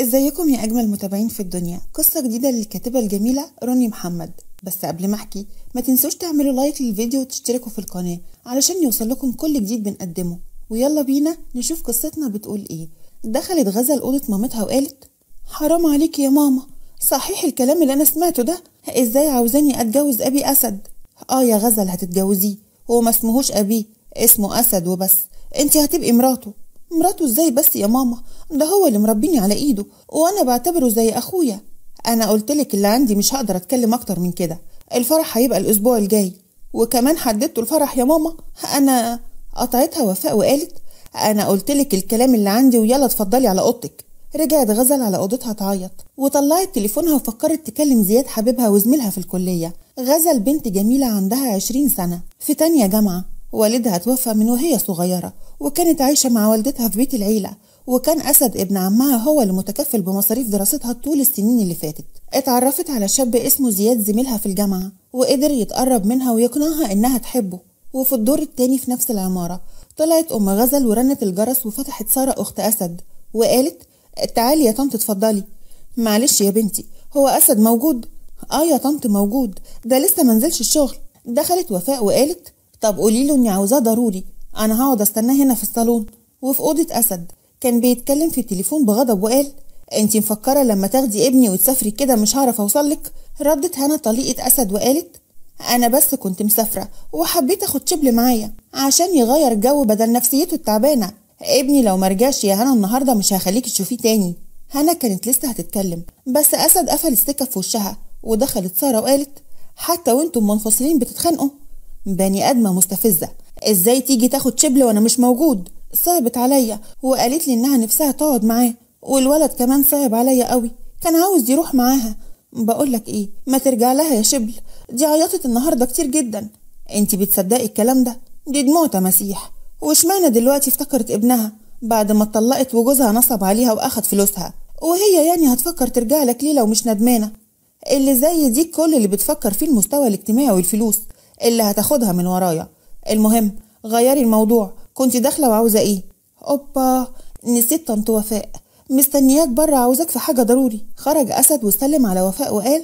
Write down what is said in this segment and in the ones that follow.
ازيكم يا اجمل متابعين في الدنيا قصه جديده للكاتبه الجميله روني محمد بس قبل ما احكي ما تنسوش تعملوا لايك للفيديو وتشتركوا في القناه علشان يوصل لكم كل جديد بنقدمه ويلا بينا نشوف قصتنا بتقول ايه دخلت غزل اوضه مامتها وقالت حرام عليك يا ماما صحيح الكلام اللي انا سمعته ده ازاي عاوزاني اتجوز ابي اسد اه يا غزل هتتجوزيه هو ما اسمهوش ابيه اسمه اسد وبس انت هتبقي مراته مراته ازاي بس يا ماما ده هو اللي مربيني على ايده وانا بعتبره زي اخويا انا قلتلك اللي عندي مش هقدر اتكلم اكتر من كده الفرح هيبقى الاسبوع الجاي وكمان حددتوا الفرح يا ماما انا قطعتها وفاء وقالت انا قلتلك الكلام اللي عندي ويلا اتفضلي على اوضتك رجعت غزل على اوضتها تعيط وطلعت تليفونها وفكرت تكلم زياد حبيبها وزميلها في الكلية غزل بنت جميلة عندها عشرين سنة في تانية جامعة والدها توفى من وهي صغيرة وكانت عايشة مع والدتها في بيت العيلة وكان أسد ابن عمها هو اللي متكفل بمصاريف دراستها طول السنين اللي فاتت اتعرفت على شاب اسمه زياد زميلها في الجامعة وقدر يتقرب منها ويقنعها إنها تحبه وفي الدور التاني في نفس العمارة طلعت أم غزل ورنت الجرس وفتحت سارة أخت أسد وقالت تعالي يا طنط اتفضلي معلش يا بنتي هو أسد موجود اه يا طنط موجود ده لسه منزلش الشغل دخلت وفاء وقالت طب قولي له اني عاوزاه ضروري انا هقعد استناه هنا في الصالون وفي اوضه اسد كان بيتكلم في التليفون بغضب وقال انتي مفكره لما تاخدي ابني وتسافري كده مش هعرف اوصلك ردت هنا طليقه اسد وقالت انا بس كنت مسافره وحبيت اخد شبل معايا عشان يغير الجو بدل نفسيته التعبانه ابني لو مرجعش يا هنا النهارده مش هخليكي تشوفيه تاني هنا كانت لسه هتتكلم بس اسد قفل السكه في وشها ودخلت ساره وقالت حتى وانتم منفصلين بتتخانقوا بني ادمه مستفزه ازاي تيجي تاخد شبل وانا مش موجود صعبت عليا وقالت لي انها نفسها تقعد معاه والولد كمان صعب عليا قوي كان عاوز يروح معاها بقول لك ايه ما ترجع لها يا شبل دي عيطت النهارده كتير جدا انتي بتصدقي الكلام ده دي دموع تماسيح واشمعنى دلوقتي افتكرت ابنها بعد ما اتطلقت وجوزها نصب عليها واخد فلوسها وهي يعني هتفكر ترجع لك ليه لو مش ندمانه اللي زي دي كل اللي بتفكر فيه المستوى الاجتماعي والفلوس اللي هتاخدها من ورايا المهم غيري الموضوع كنت داخله وعاوزه ايه اوبا نسيت طنط وفاء مستنياك بره عاوزاك في حاجه ضروري خرج اسد وسلم على وفاء وقال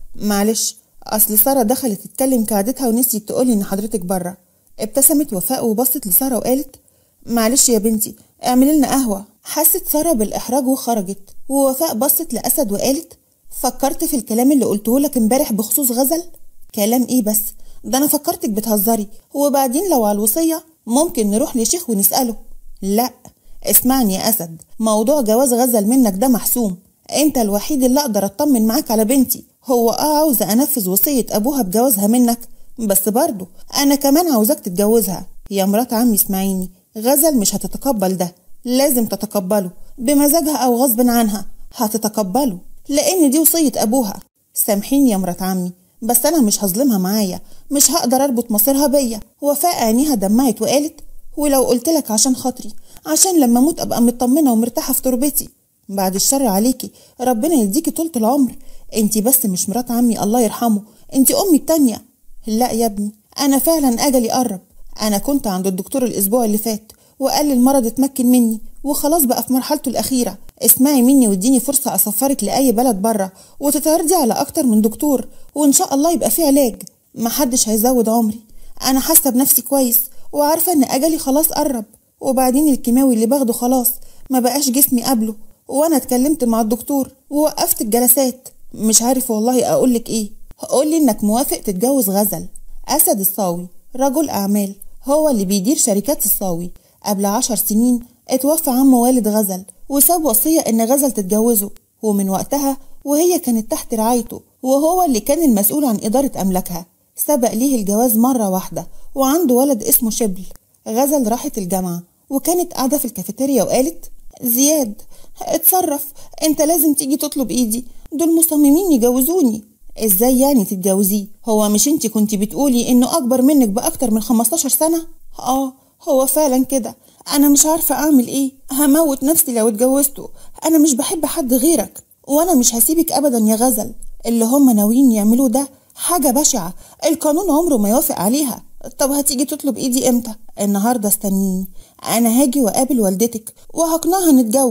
معلش اصل ساره دخلت تتكلم كعادتها ونسيت تقولي ان حضرتك بره ابتسمت وفاء وبصت لساره وقالت معلش يا بنتي اعملي لنا قهوه حست ساره بالاحراج وخرجت ووفاء بصت لاسد وقالت فكرت في الكلام اللي قلته لك امبارح بخصوص غزل كلام ايه بس ده انا فكرتك بتهزري وبعدين لو على الوصيه ممكن نروح لشيخ ونساله لا اسمعني يا اسد موضوع جواز غزل منك ده محسوم انت الوحيد اللي اقدر اطمن معاك على بنتي هو اه عاوزه انفذ وصيه ابوها بجوازها منك بس برضه انا كمان عاوزاك تتجوزها يا مرات عمي اسمعيني غزل مش هتتقبل ده لازم تتقبله بمزاجها او غصب عنها هتتقبله لان دي وصيه ابوها سامحيني يا مرات عمي بس انا مش هظلمها معايا مش هقدر اربط مصيرها بيا وفاء عينيها دمعت وقالت ولو قلت لك عشان خاطري عشان لما اموت ابقى مطمنه ومرتاحه في تربتي بعد الشر عليكي ربنا يديكي طولة العمر انتي بس مش مرات عمي الله يرحمه انتي امي التانية لا يا ابني انا فعلا اجلي قرب انا كنت عند الدكتور الاسبوع اللي فات وقال لي المرض اتمكن مني وخلاص بقى في مرحلته الاخيره اسمعي مني واديني فرصه اسفرك لاي بلد بره وتتعرضي على اكتر من دكتور وان شاء الله يبقى في علاج محدش هيزود عمري انا حاسه بنفسي كويس وعارفه ان اجلي خلاص قرب وبعدين الكيماوي اللي باخده خلاص ما بقاش جسمي قبله وانا اتكلمت مع الدكتور ووقفت الجلسات مش عارف والله اقولك ايه قولي انك موافق تتجوز غزل اسد الصاوي رجل اعمال هو اللي بيدير شركات الصاوي قبل عشر سنين اتوفى عمه والد غزل وساب وصية إن غزل تتجوزه ومن وقتها وهي كانت تحت رعايته وهو اللي كان المسؤول عن إدارة أملاكها سبق ليه الجواز مرة واحدة وعنده ولد اسمه شبل غزل راحت الجامعة وكانت قاعدة في الكافيتيريا وقالت زياد اتصرف انت لازم تيجي تطلب ايدي دول مصممين يجوزوني ازاي يعني تتجوزيه هو مش انت كنت بتقولي انه اكبر منك باكتر من 15 سنة اه هو فعلا كده انا مش عارفه اعمل ايه هموت نفسي لو اتجوزته انا مش بحب حد غيرك وانا مش هسيبك ابدا يا غزل اللي هم ناويين يعملوه ده حاجه بشعه القانون عمره ما يوافق عليها طب هتيجي تطلب ايدي امتى النهارده استنيني انا هاجي واقابل والدتك وهقنعها نتجوز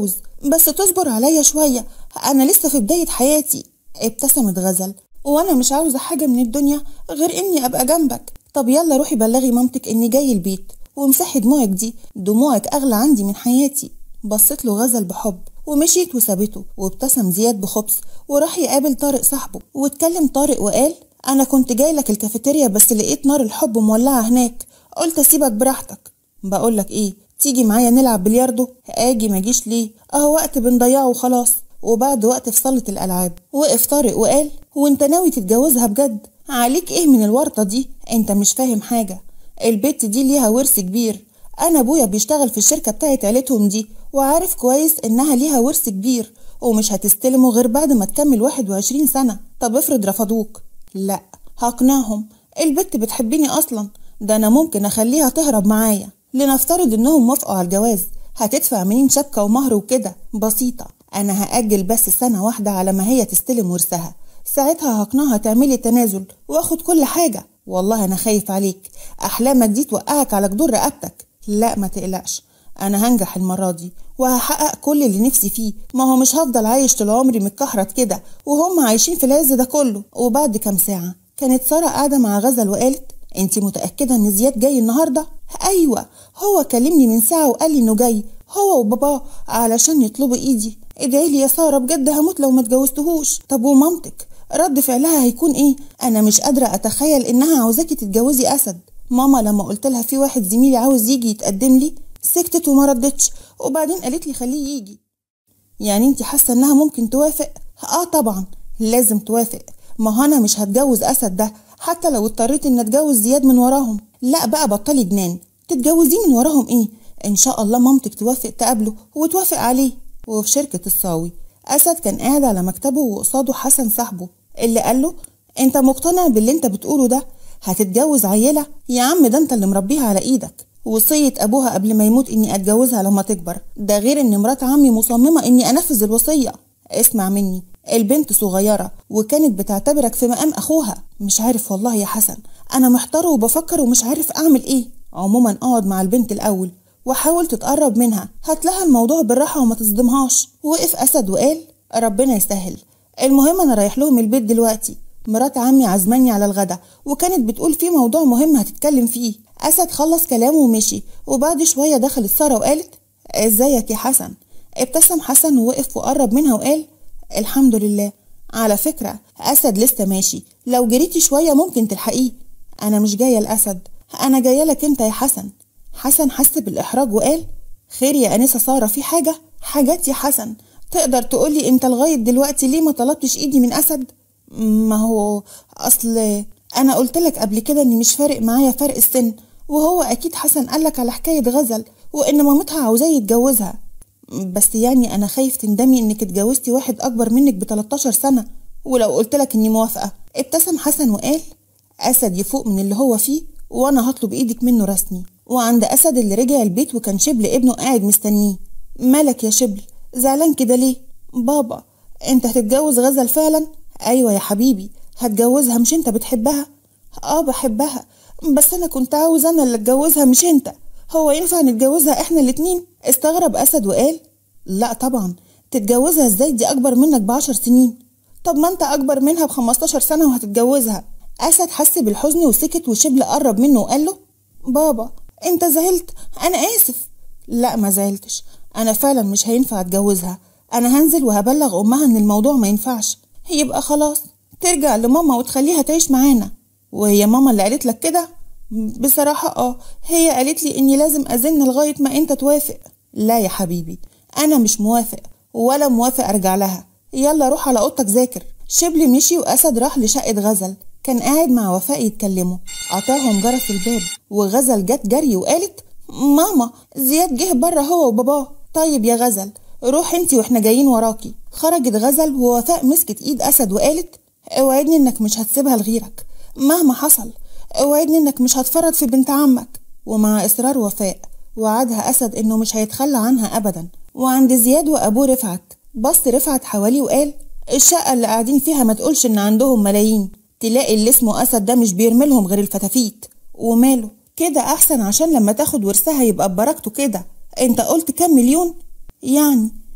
بس تصبر عليا شوية أنا لسه في بداية حياتي ابتسمت غزل وأنا مش عاوزة حاجة من الدنيا غير إني أبقى جنبك طب يلا روحي بلغي مامتك إني جاي البيت وامسحي دموعك دي دموعك أغلى عندي من حياتي بصت له غزل بحب ومشيت وسابته وابتسم زياد بخبث وراح يقابل طارق صاحبه واتكلم طارق وقال أنا كنت جاي لك الكافيتيريا بس لقيت نار الحب مولعة هناك قلت أسيبك براحتك بقولك إيه تيجي معايا نلعب بلياردو اجي ماجيش ليه اهو وقت بنضيعه وخلاص وبعد وقت في صالة الألعاب وقف طارق وقال وانت ناوي تتجوزها بجد عليك ايه من الورطة دي انت مش فاهم حاجة البت دي ليها ورث كبير انا ابويا بيشتغل في الشركة بتاعت عيلتهم دي وعارف كويس انها ليها ورث كبير ومش هتستلمه غير بعد ما تكمل واحد وعشرين سنة طب افرض رفضوك لا هقنعهم البت بتحبني اصلا ده انا ممكن اخليها تهرب معايا لنفترض انهم وافقوا على الجواز هتدفع منين شبكة ومهر وكده بسيطة انا هأجل بس سنة واحدة على ما هي تستلم ورثها ساعتها هقنعها تعملي تنازل واخد كل حاجة والله انا خايف عليك احلامك دي توقعك على جدور رقبتك لا ما تقلقش انا هنجح المرة دي وهحقق كل اللي نفسي فيه ما هو مش هفضل عايش طول عمري متكحرت كده وهم عايشين في العز ده كله وبعد كام ساعة كانت سارة قاعدة مع غزل وقالت انتي متأكدة ان زياد جاي النهاردة؟ ايوه هو كلمني من ساعة وقال لي انه جاي هو وباباه علشان يطلبوا ايدي ادعي لي يا سارة بجد هموت لو ما اتجوزتهوش طب ومامتك رد فعلها هيكون ايه انا مش قادرة اتخيل انها عاوزاكي تتجوزي اسد ماما لما قلت لها في واحد زميلي عاوز يجي يتقدم لي سكتت وما ردتش وبعدين قالت لي خليه يجي يعني انت حاسه انها ممكن توافق اه طبعا لازم توافق ما هو انا مش هتجوز اسد ده حتى لو اضطريت ان اتجوز زياد من وراهم لا بقى بطلي جنان تتجوزيه من وراهم ايه ان شاء الله مامتك توافق تقابله وتوافق عليه وفي شركة الصاوي أسد كان قاعد على مكتبه وقصاده حسن صاحبه اللي قال له انت مقتنع باللي انت بتقوله ده هتتجوز عيلة يا عم ده انت اللي مربيها على ايدك وصية أبوها قبل ما يموت إني أتجوزها لما تكبر ده غير إن مرات عمي مصممة إني أنفذ الوصية اسمع مني البنت صغيرة وكانت بتعتبرك في مقام أخوها مش عارف والله يا حسن أنا محتار وبفكر ومش عارف أعمل إيه عموما اقعد مع البنت الأول وحاول تتقرب منها هات لها الموضوع بالراحة وما تصدمهاش وقف أسد وقال ربنا يسهل المهم أنا رايح لهم البيت دلوقتي مرات عمي عزماني على الغدا وكانت بتقول في موضوع مهم هتتكلم فيه أسد خلص كلامه ومشي وبعد شوية دخلت سارة وقالت ازيك يا حسن ابتسم حسن ووقف وقرب منها وقال الحمد لله على فكرة أسد لسه ماشي لو جريتي شوية ممكن تلحقيه أنا مش جاية الأسد أنا جاية لك أنت يا حسن حسن حس بالإحراج وقال خير يا أنسة سارة في حاجة حاجات يا حسن تقدر تقولي أنت لغاية دلوقتي ليه ما طلبتش إيدي من أسد ما هو أصل أنا قلتلك قبل كده إني مش فارق معايا فرق السن وهو أكيد حسن قالك على حكاية غزل وإن مامتها عاوزاه يتجوزها بس يعني أنا خايف تندمي إنك اتجوزتي واحد أكبر منك ب 13 سنة ولو قلتلك إني موافقة ابتسم حسن وقال أسد يفوق من اللي هو فيه وأنا هطلب إيدك منه رسمي وعند أسد اللي رجع البيت وكان شبل ابنه قاعد مستنيه مالك يا شبل زعلان كده ليه بابا انت هتتجوز غزل فعلا ايوه يا حبيبي هتجوزها مش انت بتحبها اه بحبها بس انا كنت عاوز انا اللي اتجوزها مش انت هو ينفع نتجوزها احنا الاتنين استغرب اسد وقال لا طبعا تتجوزها ازاي دي اكبر منك بعشر سنين طب ما انت اكبر منها بخمستاشر سنة وهتتجوزها اسد حس بالحزن وسكت وشبل قرب منه وقال له بابا انت زعلت انا اسف لا ما زعلتش انا فعلا مش هينفع اتجوزها انا هنزل وهبلغ امها ان الموضوع ما ينفعش يبقى خلاص ترجع لماما وتخليها تعيش معانا وهي ماما اللي قالت لك كده بصراحة اه هي قالت لي اني لازم ازن لغاية ما انت توافق لا يا حبيبي انا مش موافق ولا موافق ارجع لها يلا روح على اوضتك ذاكر شبل مشي واسد راح لشقة غزل كان قاعد مع وفاء يتكلموا قطعهم جرس الباب وغزل جت جري وقالت ماما زياد جه بره هو وباباه طيب يا غزل روح انتي واحنا جايين وراكي خرجت غزل ووفاء مسكت ايد اسد وقالت اوعدني انك مش هتسيبها لغيرك مهما حصل اوعدني انك مش هتفرط في بنت عمك ومع اصرار وفاء وعدها اسد انه مش هيتخلى عنها ابدا وعند زياد وابوه رفعت بص رفعت حواليه وقال الشقه اللي قاعدين فيها ما تقولش ان عندهم ملايين تلاقي اللي اسمه اسد ده مش بيرملهم غير الفتافيت وماله كده احسن عشان لما تاخد ورثها يبقى ببركته كده انت قلت كام مليون يعني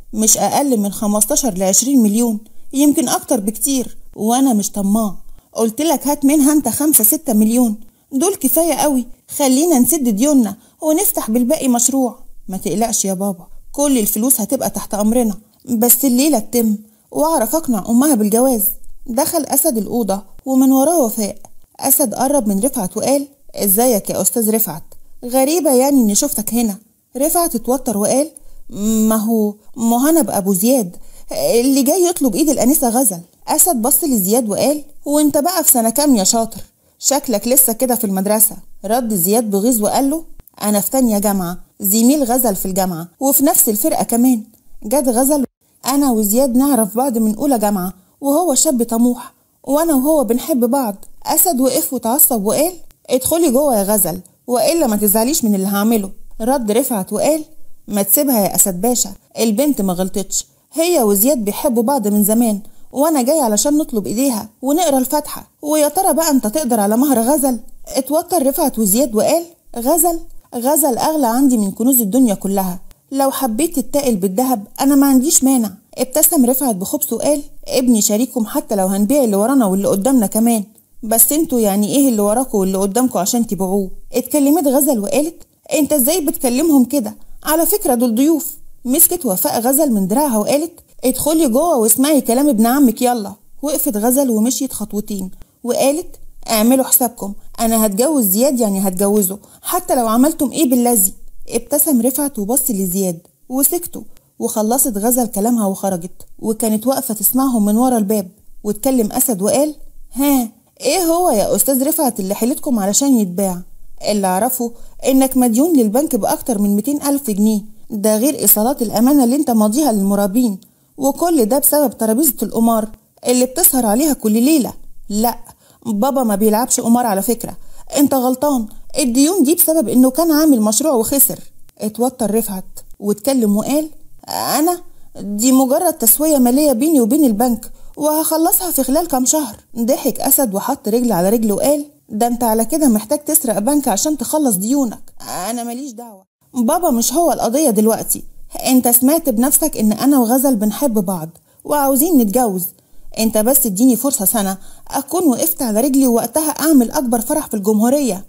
مش أقل من 15 ل 20 مليون يمكن أكتر بكتير وأنا مش طماع قلت لك هات منها أنت 5 6 مليون دول كفاية قوي خلينا نسد ديوننا ونفتح بالباقي مشروع ما تقلقش يا بابا كل الفلوس هتبقى تحت أمرنا بس الليلة تتم وأعرف أقنع أمها بالجواز دخل أسد الأوضة ومن وراه وفاء أسد قرب من رفعت وقال ازيك يا أستاذ رفعت غريبة يعني إني شفتك هنا رفعت اتوتر وقال ما هو مهند أبو زياد اللي جاي يطلب إيد الأنسة غزل أسد بص لزياد وقال وانت بقى في سنة كام يا شاطر شكلك لسه كده في المدرسة رد زياد بغيظ وقال له أنا في تانية جامعة زميل غزل في الجامعة وفي نفس الفرقة كمان جت غزل أنا وزياد نعرف بعض من أولى جامعة وهو شاب طموح وأنا وهو بنحب بعض أسد وقف وتعصب وقال ادخلي جوه يا غزل وإلا ما تزعليش من اللي هعمله رد رفعت وقال ما تسيبها يا أسد باشا البنت ما غلطتش هي وزياد بيحبوا بعض من زمان وانا جاي علشان نطلب ايديها ونقرا الفاتحه ويا ترى بقى انت تقدر على مهر غزل اتوتر رفعت وزياد وقال غزل غزل اغلى عندي من كنوز الدنيا كلها لو حبيت تتقل بالذهب انا ما عنديش مانع ابتسم رفعت بخبث وقال ابني شريككم حتى لو هنبيع اللي ورانا واللي قدامنا كمان بس انتوا يعني ايه اللي وراكوا واللي قدامكوا عشان تبيعوه اتكلمت غزل وقالت انت ازاي بتكلمهم كده على فكره دول ضيوف مسكت وفاء غزل من دراعها وقالت ادخلي جوه واسمعي كلام ابن عمك يلا وقفت غزل ومشيت خطوتين وقالت اعملوا حسابكم انا هتجوز زياد يعني هتجوزه حتى لو عملتم ايه بالذي ابتسم رفعت وبص لزياد وسكتوا وخلصت غزل كلامها وخرجت وكانت واقفة تسمعهم من ورا الباب واتكلم أسد وقال ها ايه هو يا أستاذ رفعت اللي حيلتكم علشان يتباع اللي أعرفه إنك مديون للبنك بأكتر من 200 ألف جنيه ده غير إيصالات الأمانة اللي أنت ماضيها للمرابين وكل ده بسبب ترابيزة القمار اللي بتسهر عليها كل ليلة لا بابا ما بيلعبش قمار على فكرة انت غلطان الديون دي بسبب انه كان عامل مشروع وخسر اتوتر رفعت واتكلم وقال انا دي مجرد تسوية مالية بيني وبين البنك وهخلصها في خلال كام شهر ضحك اسد وحط رجل على رجل وقال ده انت على كده محتاج تسرق بنك عشان تخلص ديونك انا ماليش دعوة بابا مش هو القضية دلوقتي انت سمعت بنفسك ان انا وغزل بنحب بعض وعاوزين نتجوز انت بس اديني فرصة سنة اكون وقفت على رجلي ووقتها اعمل اكبر فرح في الجمهورية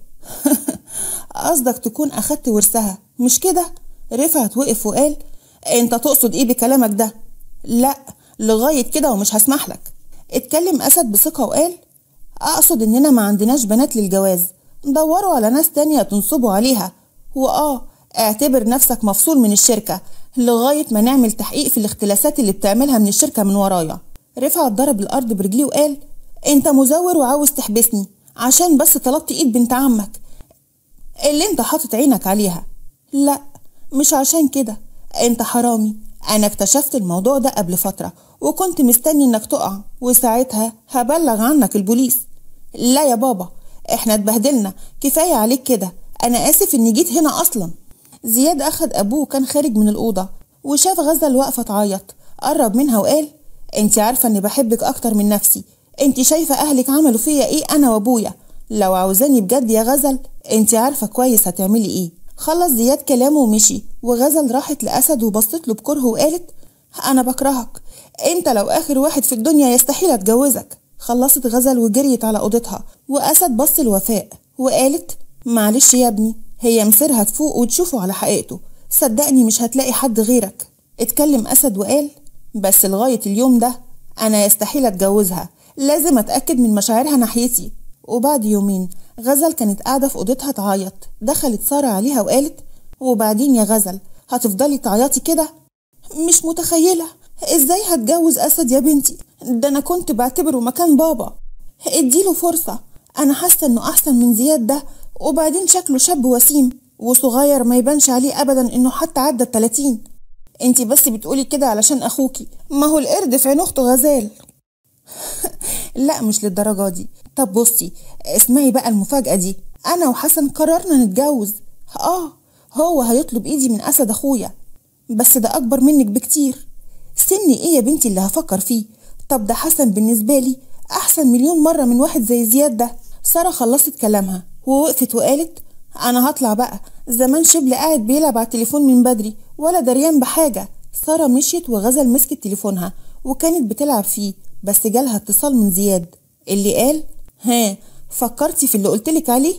قصدك تكون اخدت ورثها مش كده رفعت وقف وقال انت تقصد ايه بكلامك ده لا لغاية كده ومش هسمح لك اتكلم اسد بثقة وقال اقصد اننا ما عندناش بنات للجواز دوروا على ناس تانية تنصبوا عليها واه اعتبر نفسك مفصول من الشركة لغاية ما نعمل تحقيق في الاختلاسات اللي بتعملها من الشركة من ورايا رفعت ضرب الأرض برجليه وقال انت مزور وعاوز تحبسني عشان بس طلبت ايد بنت عمك اللي انت حاطط عينك عليها لا مش عشان كده انت حرامي انا اكتشفت الموضوع ده قبل فترة وكنت مستني انك تقع وساعتها هبلغ عنك البوليس لا يا بابا احنا اتبهدلنا كفاية عليك كده انا اسف اني جيت هنا اصلا زياد أخد أبوه وكان خارج من الأوضة وشاف غزل واقفة تعيط قرب منها وقال انت عارفة اني بحبك أكتر من نفسي انت شايفة أهلك عملوا فيا ايه أنا وأبويا لو عاوزاني بجد يا غزل انت عارفة كويس هتعملي ايه خلص زياد كلامه ومشي وغزل راحت لأسد وبصت له بكره وقالت أنا بكرهك انت لو آخر واحد في الدنيا يستحيل أتجوزك خلصت غزل وجريت على أوضتها وأسد بص لوفاء وقالت معلش يا ابني هي مصيرها تفوق وتشوفه على حقيقته صدقني مش هتلاقي حد غيرك اتكلم أسد وقال بس لغاية اليوم ده أنا يستحيل أتجوزها لازم أتأكد من مشاعرها ناحيتي وبعد يومين غزل كانت قاعدة في أوضتها تعيط دخلت سارة عليها وقالت وبعدين يا غزل هتفضلي تعيطي كده مش متخيلة ازاي هتجوز أسد يا بنتي ده أنا كنت بعتبره مكان بابا اديله فرصة أنا حاسة إنه أحسن من زياد ده وبعدين شكله شاب وسيم وصغير ما يبانش عليه ابدا انه حتى عدى التلاتين انتي بس بتقولي كده علشان اخوكي ما هو القرد في عين اخته غزال لا مش للدرجه دي طب بصي اسمعي بقى المفاجاه دي انا وحسن قررنا نتجوز اه هو هيطلب ايدي من اسد اخويا بس ده اكبر منك بكتير سني ايه يا بنتي اللي هفكر فيه طب ده حسن بالنسبه لي احسن مليون مره من واحد زي زياد ده ساره خلصت كلامها ووقفت وقالت انا هطلع بقى زمان شبل قاعد بيلعب على التليفون من بدري ولا دريان بحاجه سارة مشيت وغزل مسكت تليفونها وكانت بتلعب فيه بس جالها اتصال من زياد اللي قال ها فكرتي في اللي قلتلك عليه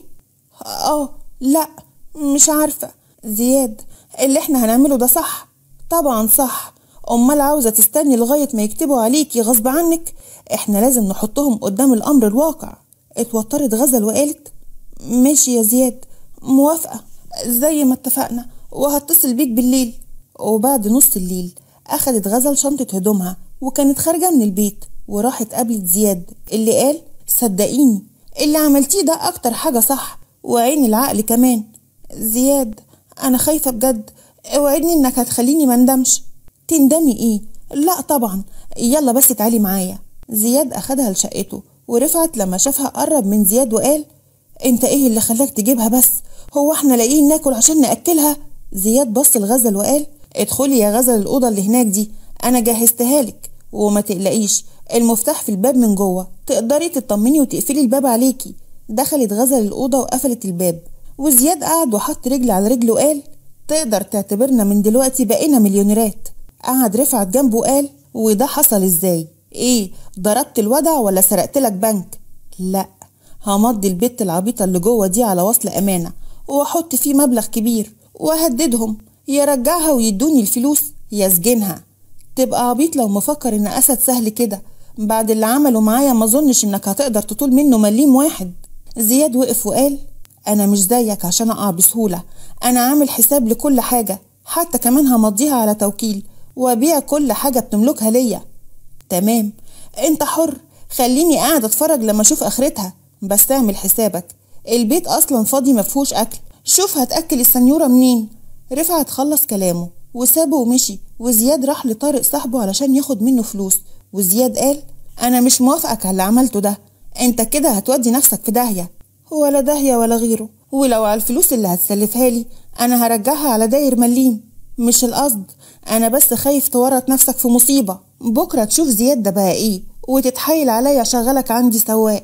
اه لا مش عارفة زياد اللي احنا هنعمله ده صح طبعا صح امال عاوزة تستني لغاية ما يكتبوا عليكي غصب عنك احنا لازم نحطهم قدام الامر الواقع اتوترت غزل وقالت ماشي يا زياد موافقة زي ما اتفقنا وهتصل بيك بالليل وبعد نص الليل أخدت غزل شنطة هدومها وكانت خارجة من البيت وراحت قابلت زياد اللي قال صدقيني اللي عملتيه ده أكتر حاجة صح وعين العقل كمان زياد أنا خايفة بجد اوعدني إنك هتخليني مندمش تندمي إيه؟ لا طبعا يلا بس تعالي معايا زياد أخدها لشقته ورفعت لما شافها قرب من زياد وقال انت ايه اللي خلاك تجيبها بس هو احنا لاقيين ناكل عشان ناكلها زياد بص لغزل وقال ادخلي يا غزل الاوضه اللي هناك دي انا جهزتها لك وما تقلقيش المفتاح في الباب من جوه تقدري تطمني وتقفلي الباب عليكي دخلت غزل الاوضه وقفلت الباب وزياد قعد وحط رجل على رجله وقال تقدر تعتبرنا من دلوقتي بقينا مليونيرات قعد رفعت جنبه وقال وده حصل ازاي ايه ضربت الودع ولا سرقت لك بنك لا همضي البت العبيطة اللي جوه دي على وصل أمانة وأحط فيه مبلغ كبير وأهددهم يرجعها ويدوني الفلوس يسجنها تبقى عبيط لو مفكر إن أسد سهل كده بعد اللي عمله معايا ما ظنش إنك هتقدر تطول منه مليم واحد زياد وقف وقال أنا مش زيك عشان أقع بسهولة أنا عامل حساب لكل حاجة حتى كمان همضيها على توكيل وأبيع كل حاجة بتملكها ليا تمام انت حر خليني قاعد اتفرج لما اشوف اخرتها بس اعمل حسابك البيت اصلا فاضي مفهوش اكل شوف هتاكل السنيوره منين رفعت خلص كلامه وسابه ومشي وزياد راح لطارق صاحبه علشان ياخد منه فلوس وزياد قال انا مش موافقك على اللي عملته ده انت كده هتودي نفسك في داهيه ولا داهيه ولا غيره ولو على الفلوس اللي هتسلفها لي انا هرجعها على داير مليم مش القصد انا بس خايف تورط نفسك في مصيبه بكره تشوف زياد ده بقى ايه وتتحايل عليا اشغلك عندي سواق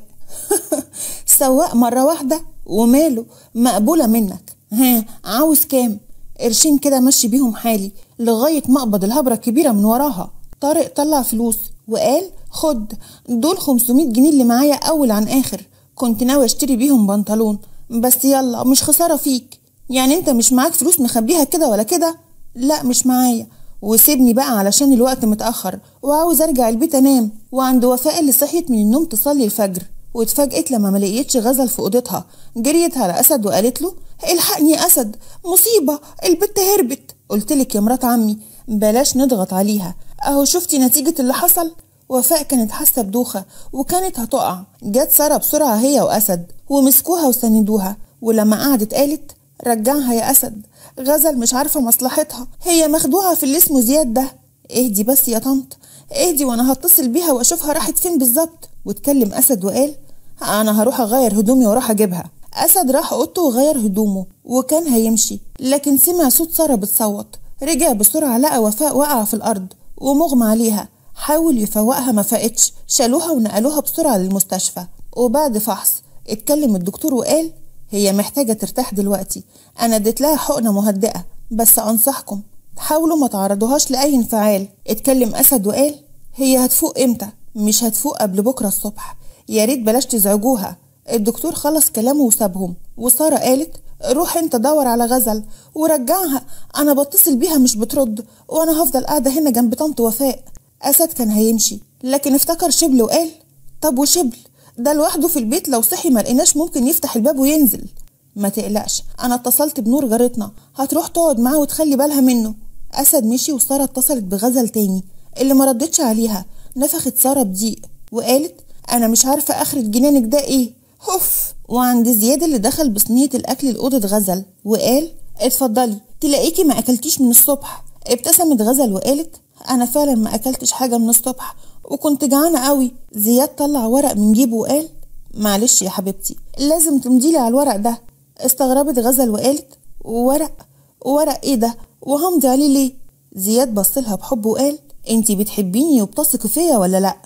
سواق مرة واحدة وماله مقبولة منك ها عاوز كام قرشين كده مشي بيهم حالي لغاية ما اقبض الهبرة الكبيرة من وراها طارق طلع فلوس وقال خد دول 500 جنيه اللي معايا أول عن آخر كنت ناوي اشتري بيهم بنطلون بس يلا مش خسارة فيك يعني انت مش معاك فلوس مخبيها كده ولا كده لا مش معايا وسيبني بقى علشان الوقت متأخر وعاوز ارجع البيت انام وعند وفاء اللي صحيت من النوم تصلي الفجر واتفاجئت لما ما لقيتش غزل في اوضتها جريت على اسد وقالت له الحقني يا اسد مصيبه البت هربت قلت لك يا مرات عمي بلاش نضغط عليها اهو شفتي نتيجه اللي حصل وفاء كانت حاسه بدوخه وكانت هتقع جت ساره بسرعه هي واسد ومسكوها وسندوها ولما قعدت قالت رجعها يا اسد غزل مش عارفه مصلحتها هي مخدوعه في اللي اسمه زياد ده اهدي بس يا طنط اهدي وانا هتصل بيها واشوفها راحت فين بالظبط واتكلم اسد وقال انا هروح اغير هدومي واروح اجيبها اسد راح اوضته وغير هدومه وكان هيمشي لكن سمع صوت ساره بتصوت رجع بسرعه لقى وفاء واقعه في الارض ومغمى عليها حاول يفوقها ما فاقتش شالوها ونقلوها بسرعه للمستشفى وبعد فحص اتكلم الدكتور وقال هي محتاجه ترتاح دلوقتي انا اديت لها حقنه مهدئه بس انصحكم حاولوا ما تعرضوهاش لاي انفعال اتكلم اسد وقال هي هتفوق امتى مش هتفوق قبل بكره الصبح يا ريت بلاش تزعجوها الدكتور خلص كلامه وسابهم وسارة قالت روح انت دور على غزل ورجعها انا بتصل بيها مش بترد وانا هفضل قاعدة هنا جنب طنط وفاء اسد كان هيمشي لكن افتكر شبل وقال طب وشبل ده لوحده في البيت لو صحي ما لقيناش ممكن يفتح الباب وينزل ما تقلقش انا اتصلت بنور جارتنا هتروح تقعد معاه وتخلي بالها منه اسد مشي وساره اتصلت بغزل تاني اللي ما ردتش عليها نفخت ساره بضيق وقالت انا مش عارفه اخرة جنانك ده ايه هف وعند زياد اللي دخل بصينيه الاكل لاوضه غزل وقال اتفضلي تلاقيكي ما اكلتيش من الصبح ابتسمت غزل وقالت انا فعلا ما اكلتش حاجه من الصبح وكنت جعانه قوي زياد طلع ورق من جيبه وقال معلش يا حبيبتي لازم تمضيلي على الورق ده استغربت غزل وقالت ورق ورق ايه ده وهمضي عليه ليه زياد بصلها بحب وقال انتي بتحبيني وبتثقي فيا ولا لا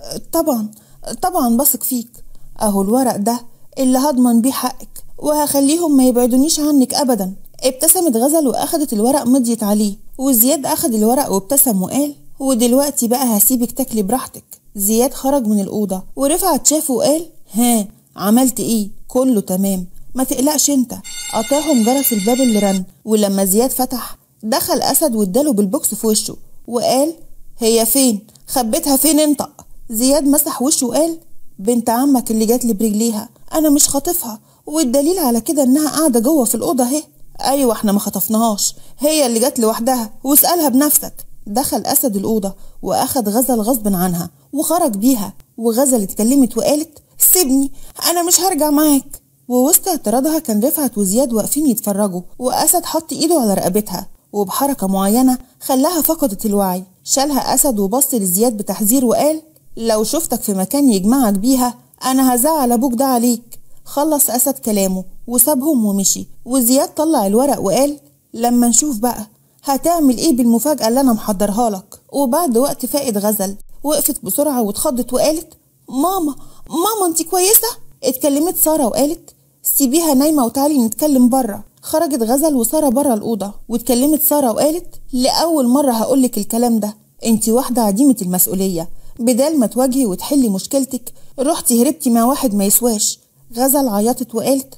طبعا طبعا بثق فيك اهو الورق ده اللي هضمن بيه حقك وهخليهم ما يبعدونيش عنك ابدا ابتسمت غزل واخدت الورق مضيت عليه وزياد اخد الورق وابتسم وقال ودلوقتي بقى هسيبك تاكلي براحتك زياد خرج من الأوضة ورفعت شافه وقال ها عملت ايه كله تمام ما تقلقش انت قطعهم جرس الباب اللي رن ولما زياد فتح دخل أسد واداله بالبوكس في وشه وقال هي فين خبيتها فين انت زياد مسح وشه وقال بنت عمك اللي جات لي برجليها انا مش خاطفها والدليل على كده انها قاعده جوه في الاوضه اهي ايوه احنا ما خطفناهاش هي اللي جت لوحدها واسالها بنفسك دخل اسد الاوضه واخد غزل غصب عنها وخرج بيها وغزل اتكلمت وقالت سيبني انا مش هرجع معاك ووسط اعتراضها كان رفعت وزياد واقفين يتفرجوا واسد حط ايده على رقبتها وبحركه معينه خلاها فقدت الوعي شالها اسد وبص لزياد بتحذير وقال لو شفتك في مكان يجمعك بيها انا هزعل ابوك ده عليك خلص اسد كلامه وسابهم ومشي وزياد طلع الورق وقال لما نشوف بقى هتعمل ايه بالمفاجأة اللي انا محضرها لك وبعد وقت فائد غزل وقفت بسرعة واتخضت وقالت ماما ماما انت كويسة اتكلمت سارة وقالت سيبيها نايمة وتعالي نتكلم بره خرجت غزل وسارة بره الأوضة واتكلمت سارة وقالت لأول مرة هقولك الكلام ده انت واحدة عديمة المسؤولية بدال ما تواجهي وتحلي مشكلتك رحتي هربتي مع واحد ما يسواش غزل عيطت وقالت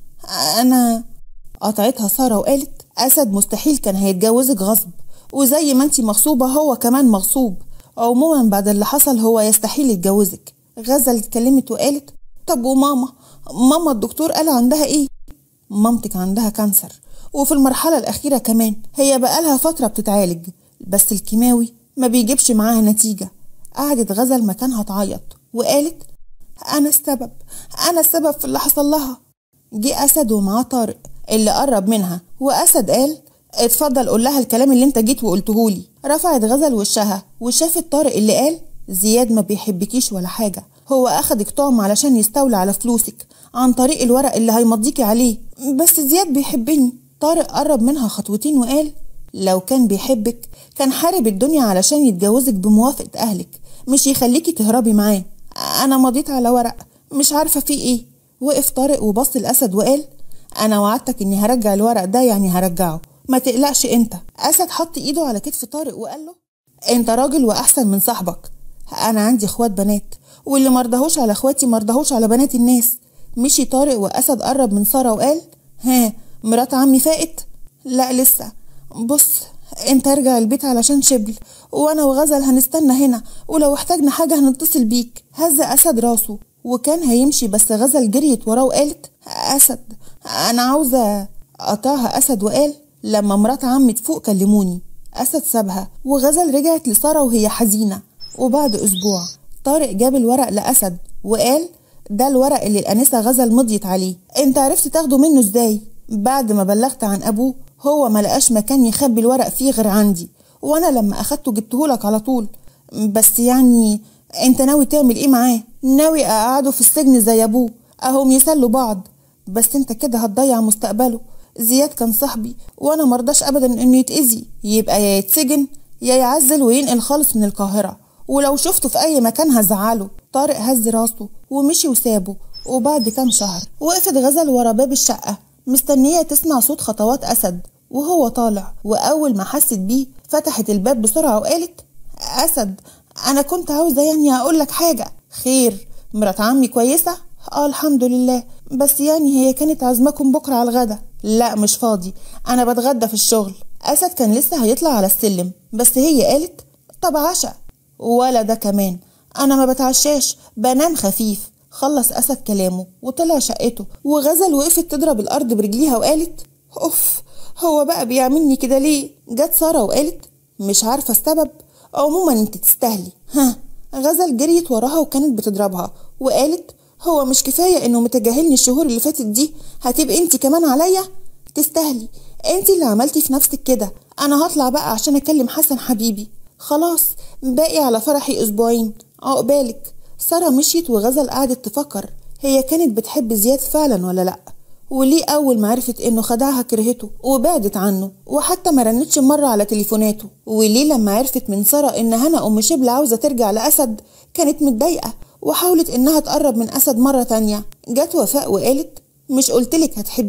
أنا قطعتها سارة وقالت أسد مستحيل كان هيتجوزك غصب وزي ما انتي مغصوبة هو كمان مغصوب عموما بعد اللي حصل هو يستحيل يتجوزك غزل اتكلمت وقالت طب وماما ماما الدكتور قال عندها ايه مامتك عندها كانسر وفي المرحلة الأخيرة كمان هي بقالها فترة بتتعالج بس الكيماوي ما بيجيبش معاها نتيجة قعدت غزل مكانها تعيط وقالت أنا السبب أنا السبب في اللي حصل لها جه أسد ومعاه طارق اللي قرب منها وأسد قال اتفضل قول لها الكلام اللي انت جيت وقلتهولي رفعت غزل وشها وشافت طارق اللي قال زياد ما بيحبكيش ولا حاجة هو أخدك طعم علشان يستولى على فلوسك عن طريق الورق اللي هيمضيكي عليه بس زياد بيحبني طارق قرب منها خطوتين وقال لو كان بيحبك كان حارب الدنيا علشان يتجوزك بموافقة أهلك مش يخليكي تهربي معاه أنا مضيت على ورق مش عارفة فيه إيه وقف طارق وبص الأسد وقال أنا وعدتك إني هرجع الورق ده يعني هرجعه ما تقلقش أنت أسد حط إيده على كتف طارق وقال له أنت راجل وأحسن من صاحبك أنا عندي إخوات بنات واللي مرضهوش على إخواتي مرضهوش على بنات الناس مشي طارق وأسد قرب من سارة وقال ها مرات عمي فاقت لا لسه بص انت ارجع البيت علشان شبل وانا وغزل هنستنى هنا ولو احتاجنا حاجة هنتصل بيك هز اسد راسه وكان هيمشي بس غزل جريت وراه وقالت اسد انا عاوزة قطعها اسد وقال لما مرات عمي تفوق كلموني اسد سابها وغزل رجعت لسارة وهي حزينة وبعد اسبوع طارق جاب الورق لاسد وقال ده الورق اللي الانسة غزل مضيت عليه انت عرفت تاخده منه ازاي بعد ما بلغت عن ابوه هو ما لقاش مكان يخبي الورق فيه غير عندي وانا لما اخدته جبتهولك على طول بس يعني انت ناوي تعمل ايه معاه ناوي اقعده في السجن زي ابوه اهم يسلوا بعض بس انت كده هتضيع مستقبله زياد كان صاحبي وانا مرضاش ابدا انه يتأذي يبقى يا يتسجن يا يعزل وينقل خالص من القاهرة ولو شفته في اي مكان هزعله طارق هز راسه ومشي وسابه وبعد كام شهر وقفت غزل ورا باب الشقة مستنية تسمع صوت خطوات أسد وهو طالع وأول ما حست بيه فتحت الباب بسرعة وقالت أسد أنا كنت عاوزة يعني أقول لك حاجة خير مرات عمي كويسة؟ آه الحمد لله بس يعني هي كانت عازماكم بكرة على الغدا لا مش فاضي أنا بتغدى في الشغل أسد كان لسه هيطلع على السلم بس هي قالت طب عشاء ولا ده كمان أنا ما بتعشاش بنام خفيف خلص أسد كلامه وطلع شقته وغزل وقفت تضرب الأرض برجليها وقالت أوف هو بقى بيعملني كده ليه جت سارة وقالت مش عارفة السبب عموما انت تستاهلي ها غزل جريت وراها وكانت بتضربها وقالت هو مش كفاية انه متجاهلني الشهور اللي فاتت دي هتبقي انت كمان عليا تستاهلي انت اللي عملتي في نفسك كده انا هطلع بقى عشان اكلم حسن حبيبي خلاص باقي على فرحي اسبوعين عقبالك سارة مشيت وغزل قعدت تفكر هي كانت بتحب زياد فعلا ولا لأ وليه أول ما عرفت إنه خدعها كرهته وبعدت عنه وحتى ما رنتش مرة على تليفوناته وليه لما عرفت من سارة إن هنا أم شبل عاوزة ترجع لأسد كانت متضايقة وحاولت إنها تقرب من أسد مرة تانية جت وفاء وقالت مش قلتلك هتحبيه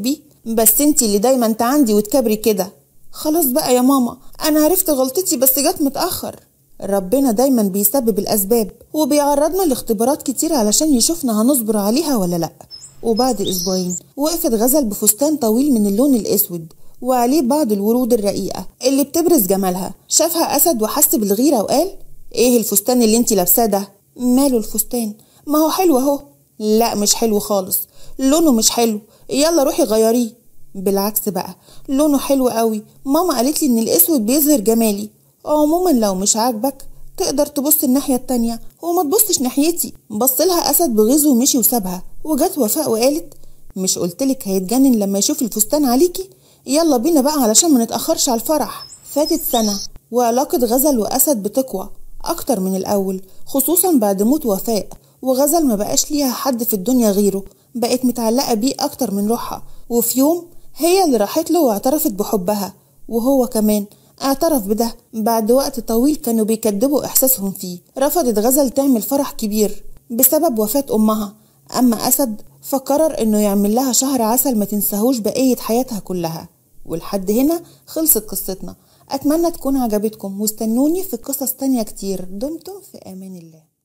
بس انتي اللي دايما تعندي وتكبري كده خلاص بقى يا ماما انا عرفت غلطتي بس جت متأخر ربنا دايما بيسبب الأسباب وبيعرضنا لاختبارات كتير علشان يشوفنا هنصبر عليها ولا لأ وبعد أسبوعين وقفت غزل بفستان طويل من اللون الأسود وعليه بعض الورود الرقيقة اللي بتبرز جمالها شافها أسد وحس بالغيرة وقال إيه الفستان اللي انتي لابساه ده ماله الفستان ما هو حلو أهو لا مش حلو خالص لونه مش حلو يلا روحي غيريه بالعكس بقى لونه حلو قوي ماما قالت لي ان الاسود بيظهر جمالي عموما لو مش عاجبك تقدر تبص الناحية التانية وما تبصش ناحيتي بصلها أسد بغيظ ومشي وسابها وجت وفاء وقالت مش قلتلك هيتجنن لما يشوف الفستان عليكي يلا بينا بقى علشان ما نتأخرش على الفرح فاتت سنة وعلاقة غزل وأسد بتقوى أكتر من الأول خصوصا بعد موت وفاء وغزل ما بقاش ليها حد في الدنيا غيره بقت متعلقة بيه أكتر من روحها وفي يوم هي اللي راحت له واعترفت بحبها وهو كمان اعترف بده بعد وقت طويل كانوا بيكدبوا إحساسهم فيه رفضت غزل تعمل فرح كبير بسبب وفاة أمها أما أسد فقرر إنه يعمل لها شهر عسل ما تنساهوش بقية حياتها كلها ولحد هنا خلصت قصتنا أتمنى تكون عجبتكم واستنوني في قصص تانية كتير دمتم في أمان الله